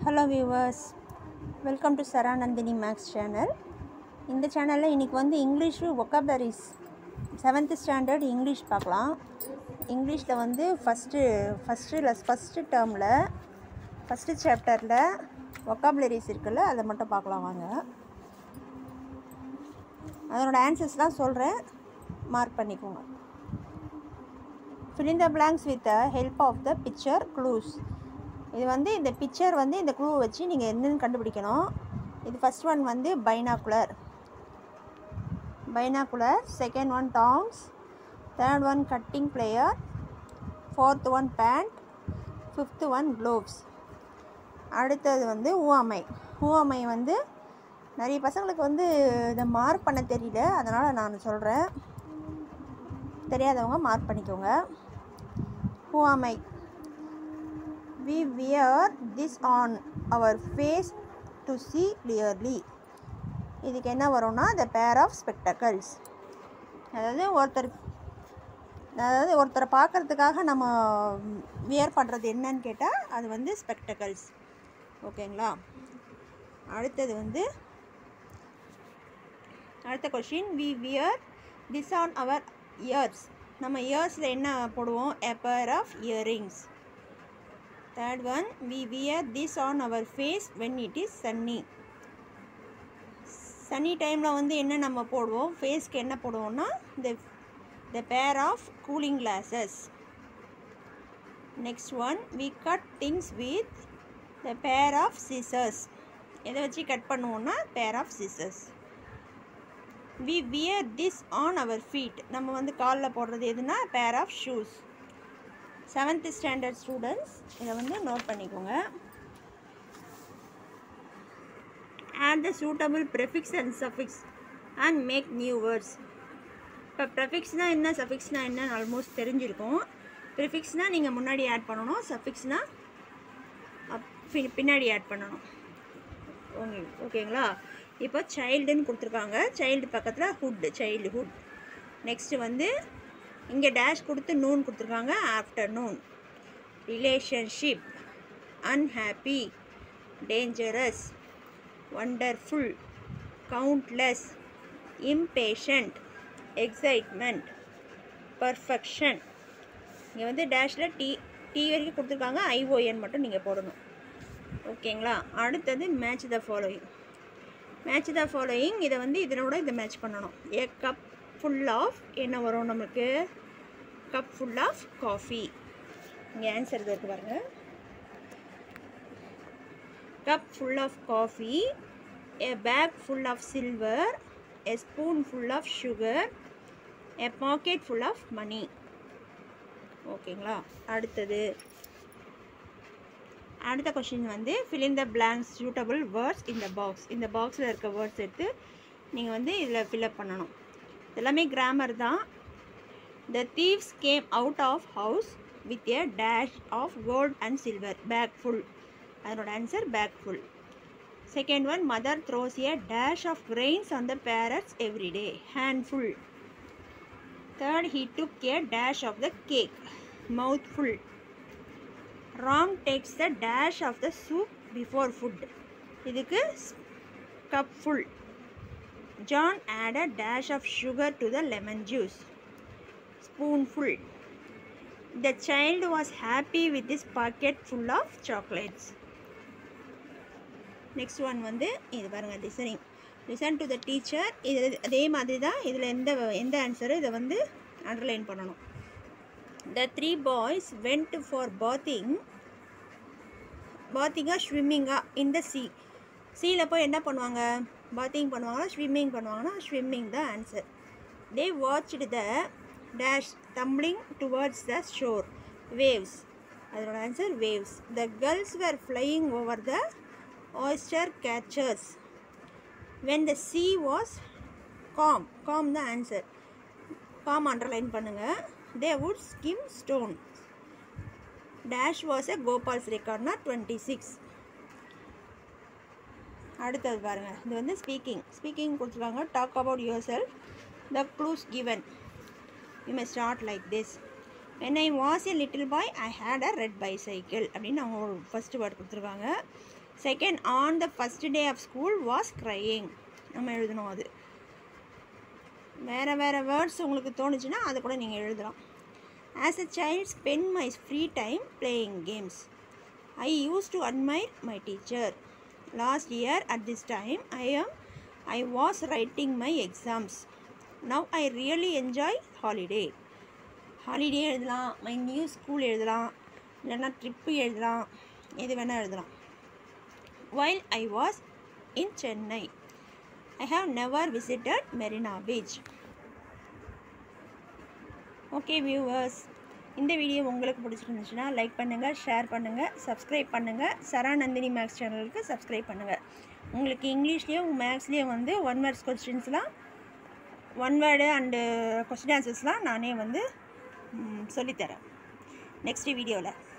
Hello viewers welcome to Saranandini maths channel இந்த சேனலில் இன்றைக்கி வந்து English vocabularies seventh standard English பார்க்கலாம் இங்கிலீஷில் வந்து ஃபஸ்ட்டு ஃபஸ்ட்டு லெஸ் ஃபஸ்ட்டு டேர்மில் ஃபஸ்ட்டு சாப்டரில் ஒக்காபுலரிஸ் இருக்குல்ல அதை மட்டும் பார்க்கலாம் வாங்க அதனோட ஆன்சர்ஸ்லாம் சொல்கிறேன் மார்க் பண்ணிக்கோங்க fill in the blanks with the help of the picture clues இது வந்து இந்த பிக்சர் வந்து இந்த க்ளூ வச்சு நீங்கள் என்னன்னு கண்டுபிடிக்கணும் இது ஃபஸ்ட் ஒன் வந்து binocular binocular second one tongs third one cutting plier fourth one band fifth one gloves அடுத்தது வந்து ஊவாமை ஊவாமை வந்து நிறைய பசங்களுக்கு வந்து இதை மார்க் பண்ண தெரியல அதனால் நான் சொல்கிறேன் தெரியாதவங்க மார்க் பண்ணிக்கோங்க ஊவாமை we wear this on our face to see clearly இதுக்கு என்ன வரும்னா the pair of spectacles அதாவது ஒருத்தர் அதாவது ஒருத்தரை பார்க்கறதுக்காக நம்ம வியர் பண்ணுறது என்னன்னு கேட்டால் அது வந்து ஸ்பெக்டக்கல்ஸ் ஓகேங்களா அடுத்தது வந்து அடுத்த question we wear this on our ears நம்ம இயர்ஸில் என்ன போடுவோம் a pair of earrings third one we wear this on our face when it is sunny sunny டைமில் வந்து என்ன நம்ம போடுவோம் ஃபேஸ்க்கு என்ன போடுவோம்னா the the pair of cooling glasses next one we cut things with the pair of scissors எதை வச்சு cut பண்ணுவோம்னா pair of scissors we wear this on our feet நம்ம வந்து காலில் போடுறது எதுனா pair of shoes seventh standard students இதை வந்து நோட் பண்ணிக்கோங்க add the suitable prefix and suffix and make new words இப்போ ப்ரெஃபிக்ஸ்னால் என்ன சஃபிக்ஸ்னால் என்னன்னு ஆல்மோஸ்ட் தெரிஞ்சிருக்கும் ப்ரிஃபிக்ஸ்னால் நீங்கள் முன்னாடி ஆட் பண்ணணும் சஃபிக்ஸ்னால் பின்னாடி ஆட் பண்ணணும் ஓகே ஓகேங்களா இப்போ சைல்டுன்னு கொடுத்துருக்காங்க சைல்டு பக்கத்தில் ஹுட் சைல்டுஹுட் நெக்ஸ்ட்டு வந்து இங்கே டேஷ் கொடுத்து நூன் கொடுத்துருக்காங்க afternoon relationship unhappy dangerous wonderful countless impatient excitement perfection இங்கே வந்து டேஷில் டி டி வரைக்கும் கொடுத்துருக்காங்க ஐஓஎன் மட்டும் நீங்கள் போடணும் ஓகேங்களா அடுத்தது match the following match the following இதை வந்து இதனோட இதை மேட்ச் பண்ணணும் ஏ கப் ஃபுல் ஆஃப் என்ன வரும் நமக்கு கப் ஃபுல் ஆஃப் காஃபி இங்கே ஆன்சர் இருக்கு பாருங்க cup full of coffee a bag full of silver a spoon full of sugar a pocket full of money ஓகேங்களா அடுத்தது அடுத்த கொஷின் வந்து fill in the blanks suitable words in the box இந்த பாக்ஸில் இருக்க வேர்ட்ஸ் எடுத்து நீங்கள் வந்து இதில் ஃபில்அப் பண்ணணும் எல்லாமே கிராமர் தான் the thieves came out of house with a dash of gold and silver bag full அதனோட answer bag full second one mother throws a dash of grains on the parrots every day handful third he took a dash of the cake mouth full Ram takes the dash of the soup before food இதுக்கு cup full John added dash of sugar to the lemon juice. Spoonful. The child was happy with this pocket full of chocolates. Next one வந்து இது பாருங்கள் listening listen to the teacher இது அதே மாதிரி தான் இதில் எந்த எந்த ஆன்சரும் இதை வந்து அண்டர்லைன் பண்ணணும் the three boys went for bathing பாத்திங்கா ஸ்விம்மிங்கா இன் த சி சீயில் போய் என்ன பண்ணுவாங்க பாத்திங் பண்ணுவாங்கன்னா ஸ்விம்மிங் பண்ணுவாங்கன்னா ஸ்விம்மிங் தான் answer they watched the dash tumbling towards the shore waves அதோட answer waves the girls were flying over the oyster catchers when the sea was calm calm தான் answer calm underline பண்ணுங்கள் they would skim stone dash was a Gopal's ரெக்கார்ட்னா twenty six அடுத்தது பாருங்கள் இது வந்து speaking speaking கொடுத்துருக்காங்க talk about yourself the clues given you may start like this when I was a little boy I had a red bicycle அப்படின்னு அவங்க ஒரு first word கொடுத்துருக்காங்க second on the first day of school was crying நம்ம எழுதணும் அது வேறு வேறு words உங்களுக்கு தோணுச்சுன்னா அதை கூட நீங்கள் எழுதலாம் as a child spend my free time playing games I use to admire my teacher last year at this time I am I was writing my exams now I really enjoy holiday holiday எழுதலாம் my new school எழுதலாம் இல்லைன்னா trip எழுதலாம் எது வேணால் எழுதலாம் while I was in Chennai I have never visited Marina beach okay viewers இந்த video உங்களுக்கு பிடிச்சிருந்துச்சுன்னா லைக் பண்ணுங்கள் ஷேர் பண்ணுங்கள் சப்ஸ்கிரைப் பண்ணுங்கள் சரா நந்தினி மேக்ஸ் சேனலுக்கு சப்ஸ்கிரைப் பண்ணுங்கள் உங்களுக்கு இங்கிலீஷ்லேயும் மேக்ஸ்லேயும் வந்து ஒன் வேர்ட்ஸ் கொஸ்டின்ஸ்லாம் ஒன் வேர்டு அண்டு கொஸ்டின் ஆன்சர்ஸ்லாம் நானே வந்து ம், சொல்லித்தரேன் நெக்ஸ்ட் வீடியோவில்